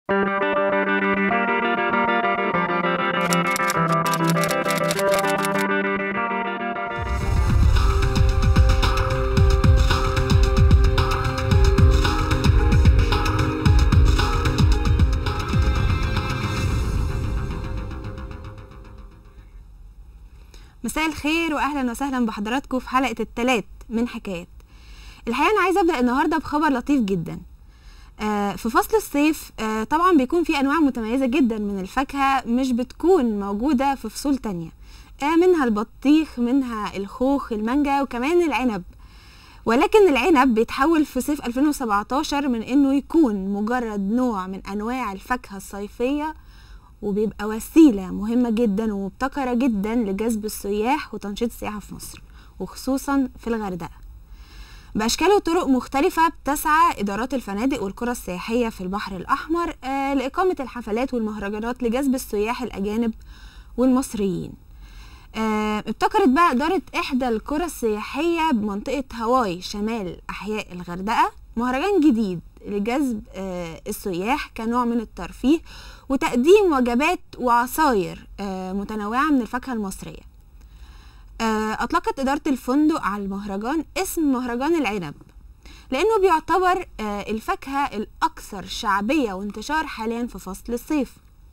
مساء الخير واهلا وسهلا بحضراتكم في حلقه التلات من حكايات الحقيقه انا عايزه ابدا النهارده بخبر لطيف جدا آه، في فصل الصيف آه، طبعا بيكون في انواع متميزه جدا من الفاكهه مش بتكون موجوده في فصول تانية آه، منها البطيخ منها الخوخ المانجا وكمان العنب ولكن العنب بيتحول في صيف 2017 من انه يكون مجرد نوع من انواع الفاكهه الصيفيه وبيبقى وسيله مهمه جدا ومبتكره جدا لجذب السياح وتنشيط السياحه في مصر وخصوصا في الغردقه بأشكال وطرق مختلفة بتسعى إدارات الفنادق والقرى السياحية في البحر الأحمر آه، لإقامة الحفلات والمهرجانات لجذب السياح الأجانب والمصريين آه، ابتكرت بقى إدارة إحدى القرى السياحية بمنطقة هاواي شمال أحياء الغردقة مهرجان جديد لجذب آه، السياح كنوع من الترفيه وتقديم وجبات وعصاير آه، متنوعة من الفاكهة المصرية آه، أطلقت إدارة الفندق على المهرجان اسم مهرجان العنب لأنه بيعتبر آه، الفاكهة الأكثر شعبية وانتشار حاليا في فصل الصيف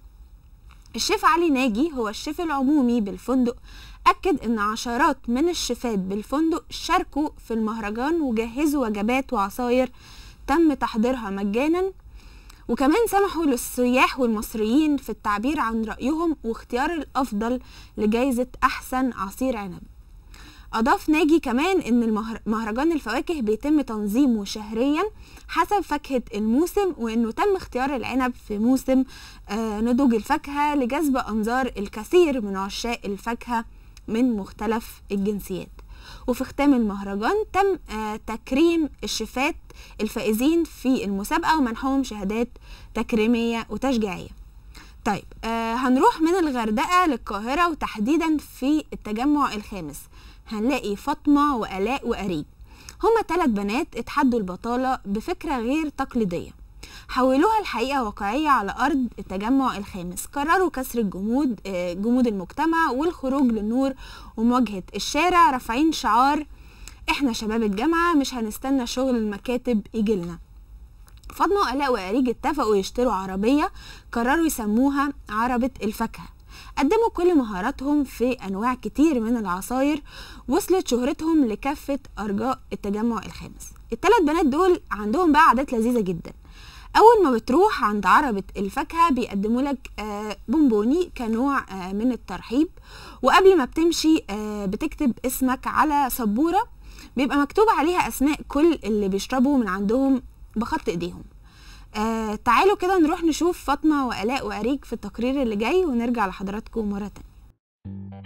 الشيف علي ناجي هو الشيف العمومي بالفندق أكد إن عشرات من الشيفات بالفندق شاركوا في المهرجان وجهزوا وجبات وعصاير تم تحضيرها مجانا وكمان سمحوا للسياح والمصريين في التعبير عن رأيهم واختيار الأفضل لجائزة أحسن عصير عنب أضاف ناجي كمان إن المهر- مهرجان الفواكه بيتم تنظيمه شهريا حسب فاكهة الموسم وإنه تم اختيار العنب في موسم آه، نضوج الفاكهة لجذب أنظار الكثير من عشاق الفاكهة من مختلف الجنسيات وفي ختام المهرجان تم آه، تكريم الشيفات الفائزين في المسابقة ومنحهم شهادات تكريمية وتشجيعية طيب آه هنروح من الغردقة للقاهرة وتحديدا في التجمع الخامس هنلاقي فاطمة وآلاء وأريج هما ثلاث بنات اتحدوا البطالة بفكرة غير تقليدية حولوها الحقيقة واقعية على أرض التجمع الخامس قرروا كسر الجمود آه، جمود المجتمع والخروج للنور ومواجهة الشارع رافعين شعار احنا شباب الجامعة مش هنستنى شغل المكاتب يجيلنا فاطمة وآلاء وأريج اتفقوا يشتروا عربية قرروا يسموها عربة الفاكهة قدموا كل مهاراتهم في أنواع كتير من العصاير وصلت شهرتهم لكافة أرجاء التجمع الخامس الثلاث بنات دول عندهم بقى عادات لذيذة جدا أول ما بتروح عند عربة الفاكهة بيقدموا لك آه، بونبوني كنوع آه، من الترحيب وقبل ما بتمشي آه، بتكتب اسمك على سبورة بيبقى مكتوب عليها أسماء كل اللي بيشربوا من عندهم بخط إيديهم آه تعالوا كده نروح نشوف فاطمة وآلاء وأريج في التقرير اللي جاي ونرجع لحضراتكم مرة تانية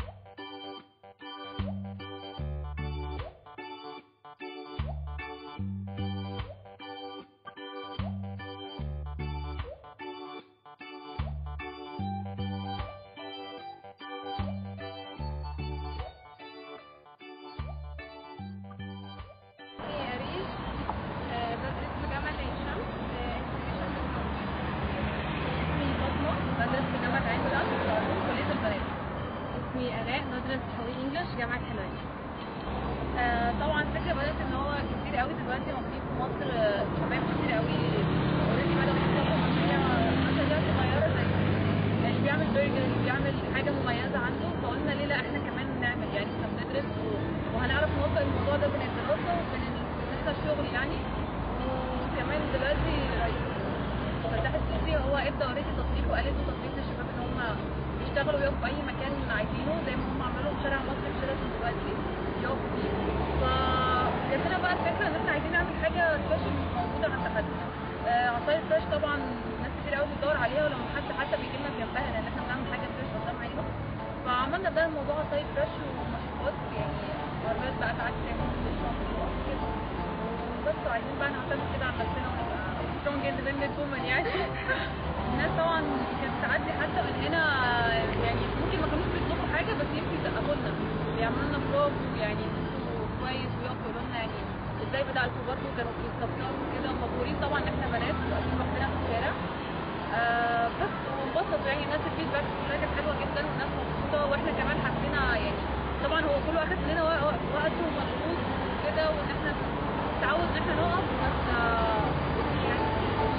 اسمي أريج آه، بدرس في جامعة عين شمس آه، Exhibition Technology. اسمي فاطمة بدرس في جامعة عين شمس علوم كلية البنات اسمي آلاء بدرس حقوق انجلش جامعة حلوان آه، طبعا الفكرة بدأت ان هو كتير قوي دلوقتي موجودين في مصر آه، شباب كتير قوي اوريدي بدأوا يفتحوا مشاريع مشاريع صغيرة زي يعني بيعمل برجر بيعمل حاجة مميزة عنده فقلنا ليه لا احنا كمان نعمل يعني احنا بندرس و- وهنعرف نوفق الموضوع ده بين الدراسة وبين ال- بالنسبة للشغل يعني وكمان دلوقتي رئيس فتح السيسي هو ادى اوريدي تصريح وقال له تصريح للشباب ان هم يشتغلوا ويقفوا في اي مكان عايزينه زي ما هم عملوا في شارع مصر في شارع دلوقتي يقفوا فيه فجات لنا بقى الفكره ان احنا عايزين نعمل حاجه سبيشال مش موجوده عند حد آه، عصاير فريش طبعا ناس كتير قوي بتدور عليها ولما حد حتى بيجي لنا جنبها لان احنا بنعمل حاجه فريش قدام عينه فعملنا بقى الموضوع عصاير فريش ومشروبات يعني عربيات بقى تعدي زي ما انتم بتشوفوا كده بس وعايزين بقى نعتمد كده على نفسنا ونبقى سترونج اندبندنت وومن يعني الناس طبعا كانت تعدي حتى من هنا يعني ممكن ما كانوش بيطلبوا حاجه بس يمكن يسقفوا لنا بيعملوا لنا برافو يعني انتوا كويس ويقفوا يقولوا لنا يعني ازاي بداتوا برضه كانوا بيستفسروا كده مبهورين طبعا ان احنا بنات واقفين لوحدنا في الشارع يعني الناس الفيدباك كلها كانت حلوه جدا والناس مبسوطه واحنا كمان حسينا يعني طبعا هو كله اخد مننا وق- وق- وقت ومجهود كده وان احنا نتعود ان احنا نقف بس آه، يعني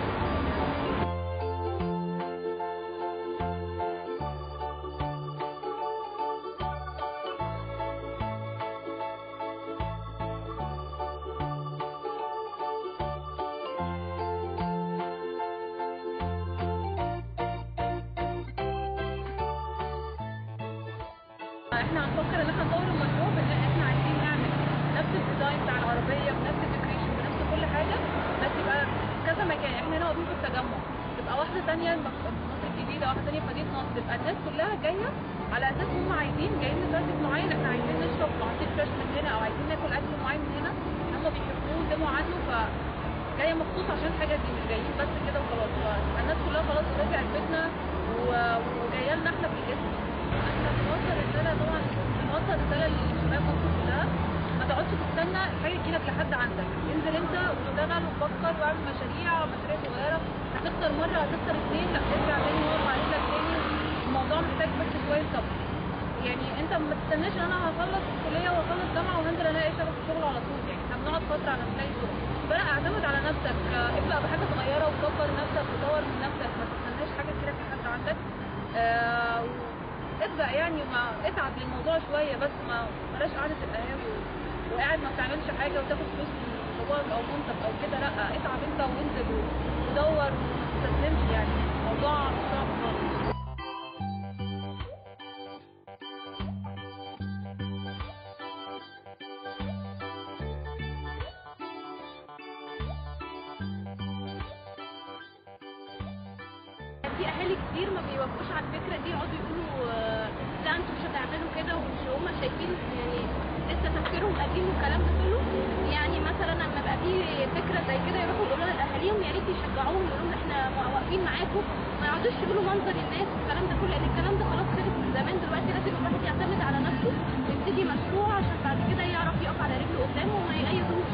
احنا هنفكر ان احنا نطور المشروع بان احنا عايزين نعمل نفس الديزاين بتاع العربيه بنفس الديكوريشن بنفس كل حاجه بس يبقى كذا مكان احنا هنا واقفين في التجمع تبقى واحده ثانيه في مصر الجديده واحده ثانيه في مدينه نصر تبقى الناس كلها جايه على اساس هم عايزين جايين لتارجت معين احنا عايزين نشرب عصير فريش من هنا او عايزين ناكل اكل معين من هنا هم بيحبوه وسمعوا عنه ف جايه مخصوص عشان الحاجه دي مش جايين بس كده وخلاص فالناس كلها خلاص رجعت بيتنا و- وجايه لنا احنا في الاسم احنا بنوصل رساله طبعا بنوصل رساله للشباب مصر كلها ما تقعدش تستنى الحاجه تجيلك لحد عندك انزل انت واشتغل وفكر واعمل مشاريع مشاريع صغيره هتخسر مره هتخسر اثنين لا ارجع تاني وارفع رجلك تاني الموضوع محتاج بس شويه صبر يعني انت ما تستناش ان انا هخلص الكليه واخلص جامعه وهنزل الاقي شغل شغل على طول يعني احنا بنقعد فتره على ما نلاقي شغل فلا اعتمد على نفسك اه، ابدا بحاجه صغيره وكبر نفسك ودور من نفسك ما تستناش حاجه تجيلك لحد عندك اه، ابدا يعني ما اتعب للموضوع شويه بس ما بلاش قعده القهاوي و- وقاعد ما بتعملش حاجه وتاخد فلوس من باباك او مامتك او كده لا اتعب انت وانزل و- ودور وما تستسلمش يعني الموضوع مش صعب خالص في اهالي كتير ما بيوافقوش على الفكره دي يقعدوا يقولوا آه، لا انتوا مش هتعملوا كده ومش هم شايفين يعني لسه تفكيرهم قديم والكلام ده كله يعني مثلا لما يبقى في فكره زي كده يروحوا يقولوا لاهاليهم يا ريت يشجعوهم يقولوا لهم احنا واقفين معاكم ما يقعدوش يقولوا منظر الناس والكلام ده كله لان الكلام ده خلاص خلص من زمان دلوقتي لازم الواحد يعتمد على نفسه ويبتدي مشروع عشان بعد كده يعرف يقف على رجله قدامه وما يأيدوش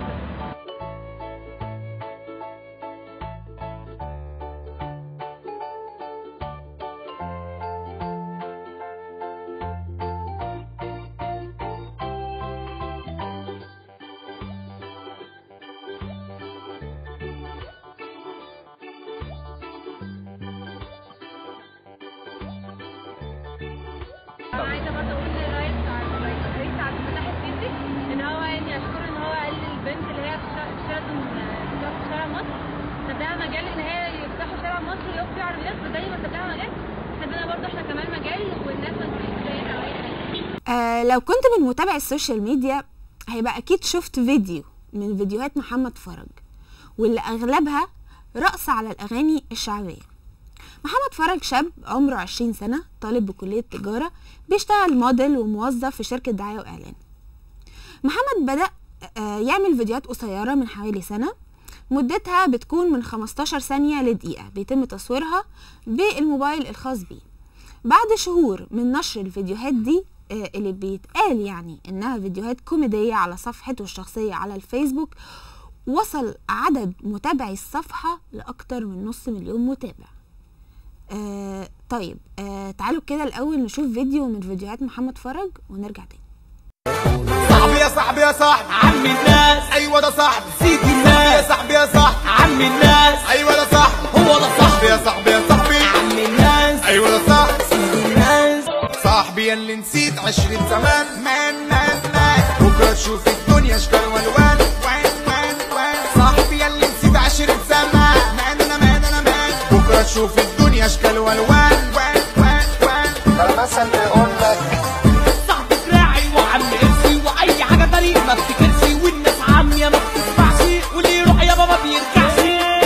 انا عايزه برضه اقول لرئيس رئيس عبد الفتاح السيسي ان هو يعني اشكره ان هو قال للبنت اللي هي في شا- في شيراتون آه، في شارع مصر ساب لها مجال ان هي يفتحوا شارع مصر ويقفوا فيه عربيات زي ما ساب لها مجال ساب لنا برضه احنا كمان مجال والناس ما تبقاش زينا او اي حاجه آه لو كنت من متابعي السوشيال ميديا هيبقى اكيد شفت فيديو من فيديوهات محمد فرج واللي اغلبها رقص على الاغاني الشعبيه محمد فرج شاب عمره 20 سنه طالب بكليه تجاره بيشتغل موديل وموظف في شركه دعايه واعلان محمد بدأ آه، يعمل فيديوهات قصيرة من حوالي سنة مدتها بتكون من 15 ثانية لدقيقة بيتم تصويرها بالموبايل الخاص بيه بعد شهور من نشر الفيديوهات دي آه، اللي بيتقال يعني انها فيديوهات كوميدية على صفحته الشخصية على الفيسبوك وصل عدد متابعي الصفحة لأكتر من نص مليون متابع آه طيب آه تعالوا كده الأول نشوف فيديو من فيديوهات محمد فرج ونرجع تاني صاحبي يا صاحبي يا صاحبي عم الناس ايوه ده صاحبي سيد يا الناس صاحبي يا صاحبي عم الناس ايوه ده صاحبي هو ده صاحبي صاحبي يا صاحبي يا صاحبي عم الناس ايوه ده صاحبي سيد الناس صاحبي اللي نسيت عشرة زمان مان مان مان بكره تشوف الدنيا اشكال والوان وين وين وين صاحبي اللي نسيت عشرة زمان مان انا مان انا مان بكره تشوف الدنيا اشكال والوان وين وين وين المثل بيقول لك صاحبي دراعي وعم قرشي واي حاجه طريق ما افتكرش والناس عاميه ما بتسمعش واللي يروح يابا ما بيرجعش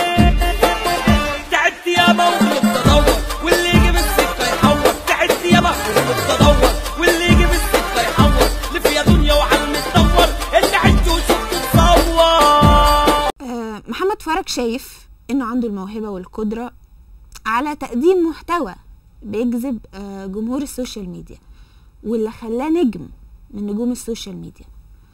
تعبت يابا وغلبت ادور واللي يجيب السكه يحور تعبت يابا وغلبت ادور واللي يجيب السكه يحور لف يا دنيا وعم تدور اللي عشت وشفت تصور آه، محمد فرج شايف انه عنده الموهبة والقدرة على تقديم محتوى بيجذب آه، جمهور السوشيال ميديا واللي خلاه نجم من نجوم السوشيال ميديا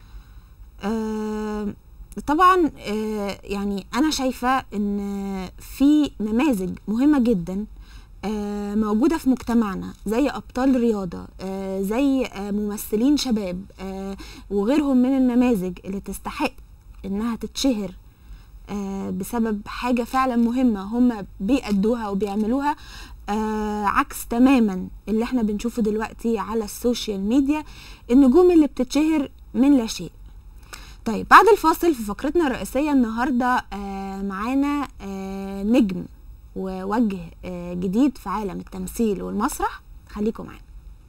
آه، طبعا آه، يعني انا شايفة ان في نماذج مهمة جدا آه، موجودة في مجتمعنا زي أبطال رياضة آه، زي آه، ممثلين شباب آه، وغيرهم من النماذج اللي تستحق إنها تتشهر آه، بسبب حاجة فعلا مهمة هم بيأدوها وبيعملوها آه، عكس تماما اللي احنا بنشوفه دلوقتي على السوشيال ميديا النجوم اللي بتتشهر من لا شيء طيب بعد الفاصل في فقرتنا الرئيسية النهاردة آه، معانا آه، نجم ووجه آه، جديد في عالم التمثيل والمسرح خليكم معانا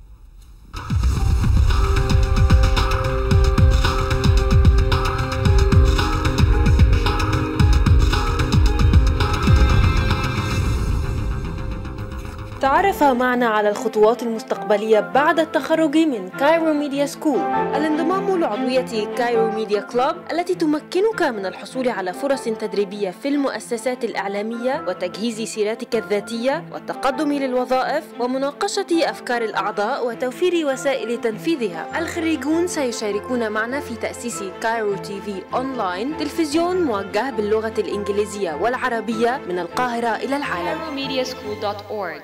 تعرف معنا على الخطوات المستقبلية بعد التخرج من كايرو ميديا سكول الانضمام لعضوية كايرو ميديا كلوب التي تمكنك من الحصول على فرص تدريبية في المؤسسات الإعلامية وتجهيز سيرتك الذاتية والتقدم للوظائف ومناقشة أفكار الأعضاء وتوفير وسائل تنفيذها الخريجون سيشاركون معنا في تأسيس كايرو تي في أونلاين تلفزيون موجه باللغة الإنجليزية والعربية من القاهرة إلى العالم CairoMediaSchool.org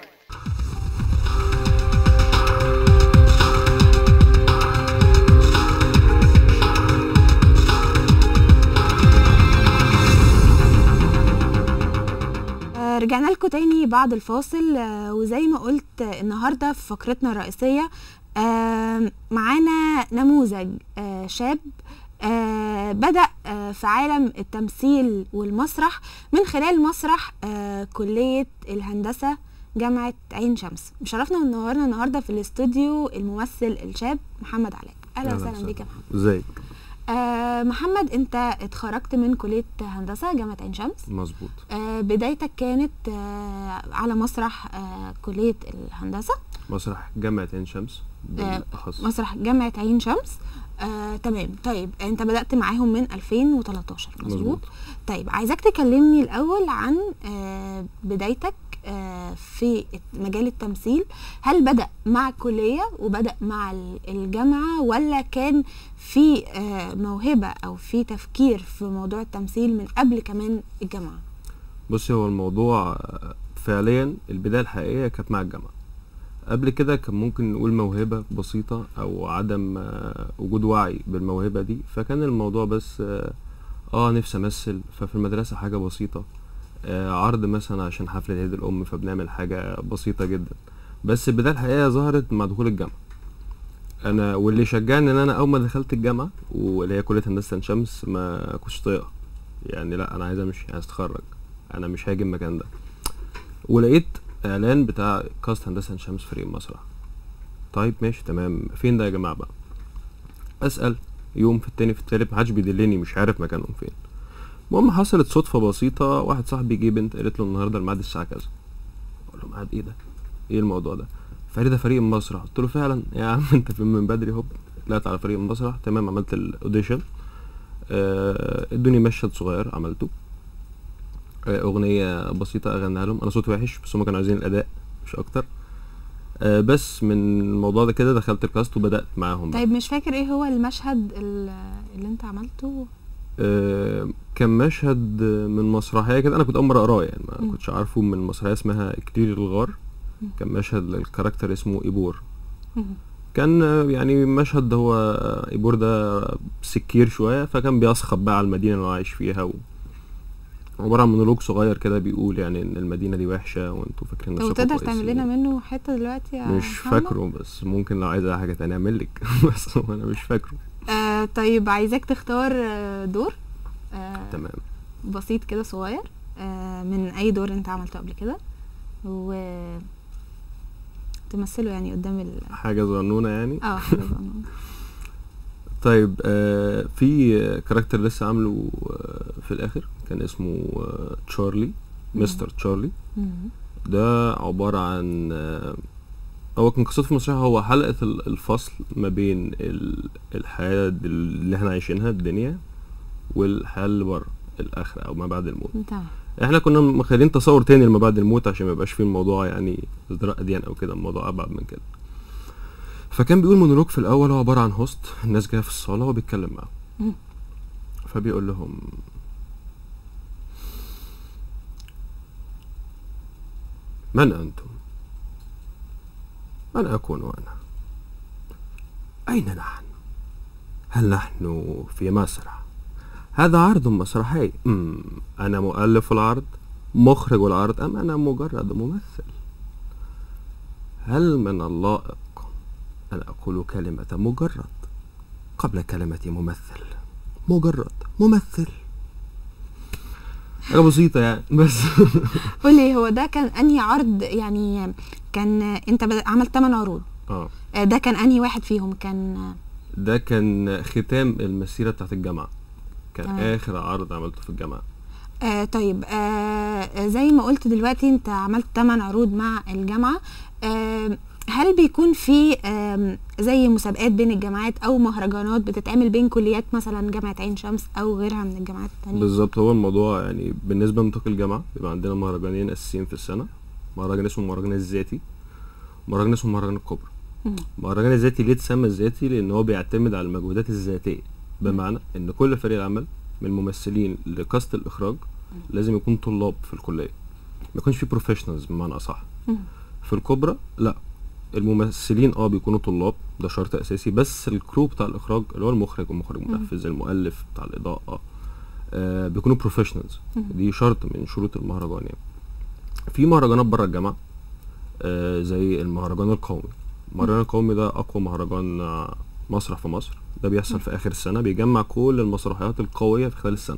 آه، رجعنا لكم تاني بعد الفاصل آه، وزي ما قلت آه، النهارده في فقرتنا الرئيسيه آه، معانا نموذج آه، شاب آه، بدأ آه، في عالم التمثيل والمسرح من خلال مسرح آه، كلية الهندسة جامعة عين شمس مشرفنا ونورنا النهارده في الاستوديو الممثل الشاب محمد علاء اهلا أهلا وسهلا وسهلا. بيك يا محمد ازيك آه محمد انت اتخرجت من كلية هندسة جامعة عين شمس مظبوط آه بدايتك كانت آه على مسرح آه كلية الهندسة مسرح جامعة عين شمس آه، بالاخص مسرح جامعة عين شمس آه تمام طيب انت بدأت معاهم من 2013 مظبوط مظبوط. طيب عايزاك تكلمني الأول عن آه بدايتك آه في مجال التمثيل هل بدأ مع الكلية وبدأ مع ال- الجامعة ولا كان في آه موهبة أو في تفكير في موضوع التمثيل من قبل كمان الجامعة بصي هو الموضوع آه، فعليا البداية الحقيقية كانت مع الجامعة قبل كده كان ممكن نقول موهبة بسيطة أو عدم آه، وجود وعي بالموهبة دي فكان الموضوع بس اه آه، نفسي أمثل ففي المدرسة حاجة بسيطة آه عرض مثلا عشان حفلة عيد الأم فبنعمل حاجة بسيطة جدا بس البداية الحقيقية ظهرت مع دخول الجامعة انا واللي شجعني ان انا اول ما دخلت الجامعه واللي هي كليه هندسه عين شمس ما كنتش طايقها يعني لا انا عايز امشي عايز اتخرج انا مش هاجي المكان ده ولقيت اعلان بتاع كاست هندسه عين شمس فريق مسرح طيب ماشي تمام فين ده يا جماعه بقى اسال يوم في التاني في التالت محدش بيدلني مش عارف مكانهم فين المهم حصلت صدفه بسيطه واحد صاحبي جه بنت قالت له النهارده الميعاد الساعه كذا اقول له ميعاد ايه ده ايه الموضوع ده فقال لي ده فريق المسرح قلت له فعلا يا عم انت في من بدري هوب طلعت على فريق المسرح تمام عملت الاوديشن آه ادوني مشهد صغير عملته آه اغنيه بسيطه اغنيها لهم انا صوتي وحش بس هم كانوا عايزين الاداء مش اكتر آه بس من الموضوع ده كده دخلت الكاست وبدات معاهم بقى. طيب مش فاكر ايه هو المشهد ال- اللي انت عملته آه كان مشهد من مسرحيه كده انا كنت اول مره اقراه يعني ما مم. كنتش عارفه من مسرحيه اسمها اكليل الغار كان مشهد للكاركتر اسمه ايبور مم. كان آه، يعني مشهد هو آه، ايبور ده سكير شويه فكان بيصخب بقى على المدينه اللي هو عايش فيها و... عبارة عن مونولوج صغير كده بيقول يعني ان المدينة دي وحشة وانتوا فاكرين طب نفسكم تقدر كويسين. تعمل لنا منه حته دلوقتي يا مش محمد؟ فاكره بس ممكن لو عايز حاجة تانية اعمل لك بس هو انا مش فاكره آه طيب عايزاك تختار آه، دور آه تمام بسيط كده صغير آه من اي دور انت عملته قبل كده و تمثله يعني قدام ال حاجة صغنونة يعني اه حاجة صغنونة. طيب آه في آه، كاركتر لسه عامله آه في الاخر كان اسمه آه تشارلي مستر تشارلي مم. ده عبارة عن آه، هو كان قصته في المسرح هو حلقة ال- الفصل ما بين ال- الحياة دل- اللي احنا عايشينها الدنيا والحياة اللي بره الآخرة أو ما بعد الموت تمام احنا كنا مخلين تصور تاني لما بعد الموت عشان ما يبقاش فيه الموضوع يعني ازدراء أديان أو كده الموضوع أبعد من كده فكان بيقول مونولوج في الأول هو عبارة عن هوست الناس جاية في الصالة وهو بيتكلم معاهم مم. فبيقول لهم من أنتم؟ أنا أكون أنا أين نحن؟ هل نحن في مسرح؟ هذا عرض مسرحي مم. أنا مؤلف العرض مخرج العرض أم أنا مجرد ممثل هل من اللائق أن أقول كلمة مجرد قبل كلمة ممثل مجرد ممثل حاجة بسيطة يعني بس قولي هو ده كان انهي عرض يعني كان انت بد- عملت 8 عروض اه آه، ده كان انهي واحد فيهم كان ده كان ختام المسيرة بتاعت الجامعة كان تمام. آخر عرض عملته في الجامعة آه طيب آه زي ما قلت دلوقتي انت عملت 8 عروض مع الجامعة آه هل بيكون في آم، زي مسابقات بين الجامعات او مهرجانات بتتعمل بين كليات مثلا جامعة عين شمس او غيرها من الجامعات التانية بالظبط هو الموضوع يعني بالنسبة لنطاق الجامعة بيبقى عندنا مهرجانين أساسيين في السنة مهرجان اسمه المهرجان الذاتي ومهرجان اسمه مهرجان الكبرى مم. المهرجان الذاتي ليه اتسمى الذاتي لأن هو بيعتمد على المجهودات الذاتية بمعنى إن كل فريق العمل من الممثلين لكاست الإخراج لازم يكون طلاب في الكلية ما يكونش في بروفيشنالز بمعنى أصح مم. في الكبرى لا الممثلين اه بيكونوا طلاب ده شرط اساسي بس الكرو بتاع الاخراج اللي هو المخرج والمخرج المنفذ المؤلف بتاع الاضاءه آه بيكونوا بروفيشنالز دي شرط من شروط المهرجان يعني في مهرجانات بره الجامعه آه زي المهرجان القومي المهرجان القومي ده اقوى مهرجان آه، مسرح في مصر ده بيحصل في اخر السنه بيجمع كل المسرحيات القويه في خلال السنه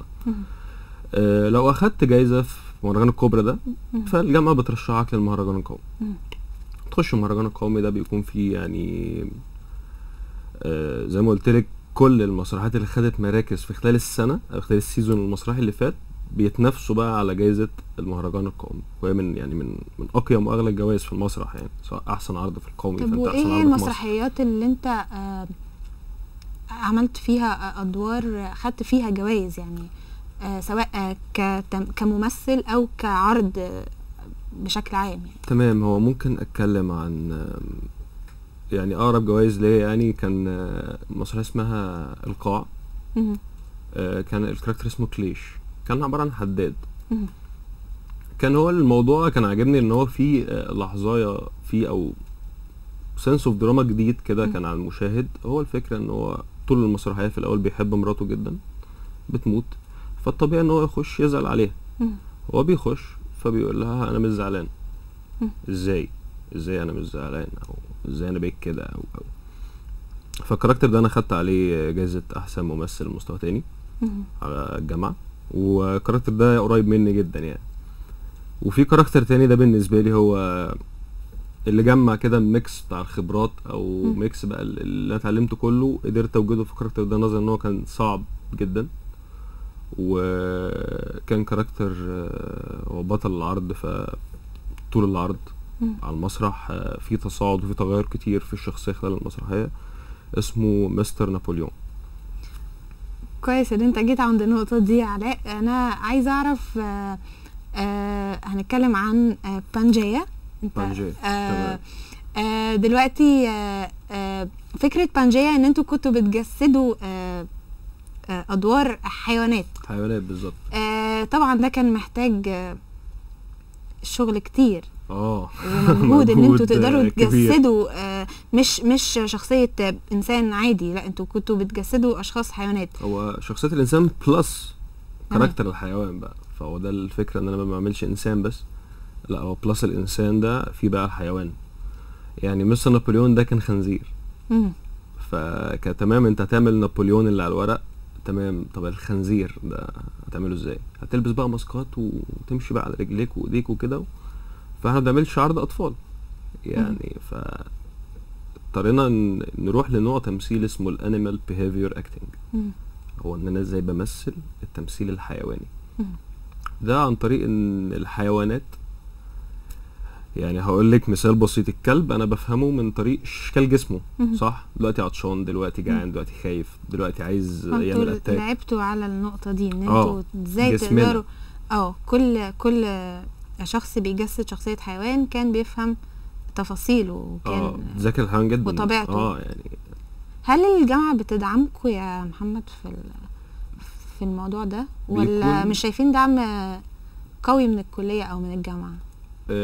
آه لو اخدت جايزه في مهرجان الكوبرا ده فالجامعه بترشحك للمهرجان القومي تخش المهرجان القومي ده بيكون فيه يعني آه زي ما قلت لك كل المسرحيات اللي خدت مراكز في خلال السنه او خلال السيزون المسرحي اللي فات بيتنافسوا بقى على جائزه المهرجان القومي وهي من يعني من من اقيم واغلى الجوائز في المسرح يعني سواء احسن عرض في القومي طب فانت وايه احسن هي عرض في مصر المسرحيات اللي انت آه عملت فيها آه، ادوار آه، خدت فيها جوائز يعني آه سواء آه كتم- كممثل او كعرض آه، بشكل عام يعني تمام هو ممكن اتكلم عن آم، يعني اقرب جوائز ليا يعني كان آه، مسرحيه اسمها القاع مهم. آه، كان الكاركتر اسمه كليش كان عباره عن حداد مهم. كان هو الموضوع كان عاجبني ان هو في آه، لحظايه فيه او سنس اوف دراما جديد كده كان على المشاهد هو الفكره ان هو طول المسرحيه في الاول بيحب مراته جدا بتموت فالطبيعي ان هو يخش يزعل عليها مم. هو بيخش فبيقول لها انا مش زعلان ازاي ازاي انا مش زعلان او ازاي انا بقيت كده او او فالكاركتر ده انا خدت عليه جائزه احسن ممثل مستوى تاني مهم. على الجامعه والكاركتر ده قريب مني جدا يعني وفي كاركتر تاني ده بالنسبه لي هو اللي جمع كده ميكس بتاع الخبرات او مم. ميكس بقى اللي انا اتعلمته كله قدرت اوجده في الكاركتر ده نظرا ان هو كان صعب جدا وكان كاركتر آه، هو بطل العرض ف طول العرض مم. على المسرح آه، في تصاعد وفي تغير كتير في الشخصيه خلال المسرحيه اسمه مستر نابليون كويس ان انت جيت عند النقطة دي يا علاء انا عايزة اعرف آه آه هنتكلم عن آه بانجيا انت بانجيا، آه تمام. آه دلوقتي آه آه فكرة بانجيا ان انتوا كنتوا بتجسدوا آه آه ادوار حيوانات حيوانات بالظبط آه طبعا ده كان محتاج آه شغل كتير اه ومجهود ان انتوا مجهود، تقدروا آه، كبير. تجسدوا آه مش مش شخصية آه، انسان عادي لا انتوا كنتوا بتجسدوا اشخاص حيوانات هو شخصيه الانسان بلس تمام. كاركتر الحيوان بقى فهو ده الفكره ان انا ما بعملش انسان بس لا هو بلس الانسان ده في بقى الحيوان يعني مستر نابليون ده كان خنزير مم. فكتمام انت هتعمل نابليون اللي على الورق تمام طب الخنزير ده هتعمله ازاي هتلبس بقى ماسكات وتمشي بقى على رجليك وايديك وكده فاحنا ما بنعملش عرض اطفال يعني ف اضطرينا ن- نروح لنوع تمثيل اسمه الانيمال بيهافير اكتنج مم. هو ان انا ازاي بمثل التمثيل الحيواني مم. ده عن طريق ان الحيوانات يعني هقول لك مثال بسيط الكلب انا بفهمه من طريق اشكال جسمه مم. صح دلوقتي عطشان دلوقتي جعان دلوقتي خايف دلوقتي عايز يعمل انتوا اتاك لعبتوا على النقطة دي ان اه، انتوا ازاي جسمنا. تقدروا اه كل كل شخص بيجسد شخصية حيوان كان بيفهم تفاصيله اه وكان ذاكر الحيوان جدا وطبيعته. اه يعني هل الجامعة بتدعمكم يا محمد في ال- في الموضوع ده ولا بيكون- مش شايفين دعم قوي من الكلية او من الجامعة آه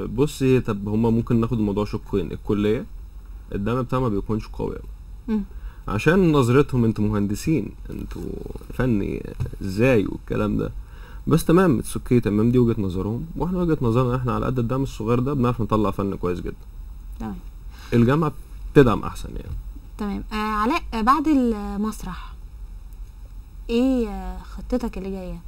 بصي طب هما ممكن ناخد الموضوع شقين الكليه الدعم بتاعها ما بيكونش قوي أوي مم. عشان نظرتهم انتوا مهندسين انتوا فني ازاي والكلام ده بس تمام اتس اوكي تمام دي وجهه نظرهم واحنا وجهه نظرنا احنا على قد الدعم الصغير ده بنعرف نطلع فن كويس جدا تمام الجامعه بتدعم احسن يعني تمام آه علاء آه بعد المسرح ايه آه خطتك اللي جايه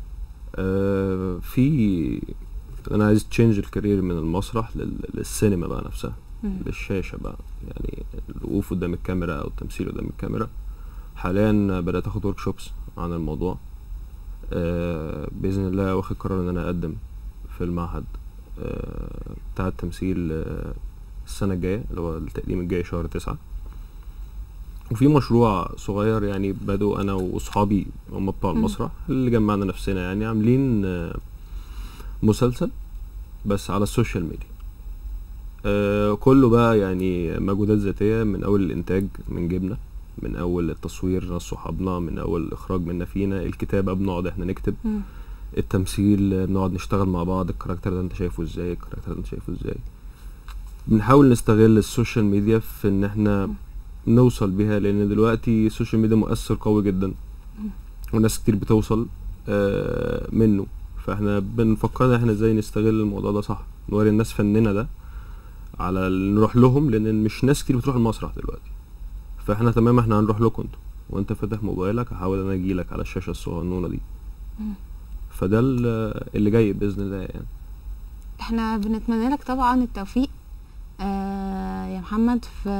آه في انا عايز تشينج الكارير من المسرح لل- للسينما بقى نفسها مم. للشاشه بقى يعني الوقوف قدام الكاميرا او التمثيل قدام الكاميرا حاليا بدات اخد ورك شوبس عن الموضوع آه باذن الله واخد قرار ان انا اقدم في المعهد آه بتاع التمثيل آه السنه الجايه اللي هو التقديم الجاي شهر تسعة وفي مشروع صغير يعني بدو انا واصحابي هم بتوع مم. المسرح اللي جمعنا نفسنا يعني عاملين آه مسلسل بس على السوشيال ميديا آه كله بقى يعني مجهودات ذاتية من أول الإنتاج من جبنا من أول التصوير ناس صحابنا من أول الإخراج منا فينا الكتابة بنقعد إحنا نكتب مم. التمثيل آه، بنقعد نشتغل مع بعض الكاركتر ده أنت شايفه إزاي الكاركتر ده أنت شايفه إزاي بنحاول نستغل السوشيال ميديا في إن إحنا نوصل بيها لأن دلوقتي السوشيال ميديا مؤثر قوي جدا وناس كتير بتوصل آه منه فاحنا بنفكر ان احنا ازاي نستغل الموضوع ده صح نوري الناس فننا ده على ال- نروح لهم لان مش ناس كتير بتروح المسرح دلوقتي فاحنا تمام احنا هنروح لكم انتوا وانت فاتح موبايلك هحاول انا اجيلك على الشاشه الصغنونه دي فده ال- اللي جاي باذن الله يعني احنا بنتمنى لك طبعا التوفيق آه يا محمد في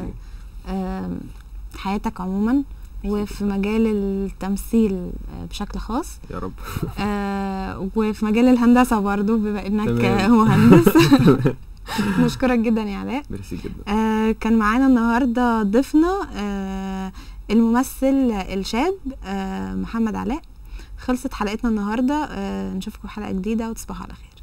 آه حياتك عموما وفي مجال التمثيل آه، بشكل خاص يا رب آه وفي مجال الهندسة برضو بما انك تمام. آه، مهندس مشكورك جدا يا علاء ميرسي جدا آه كان معانا النهارده ضيفنا آه الممثل الشاب آه محمد علاء خلصت حلقتنا النهارده آه نشوفكم حلقة جديدة وتصبحوا على خير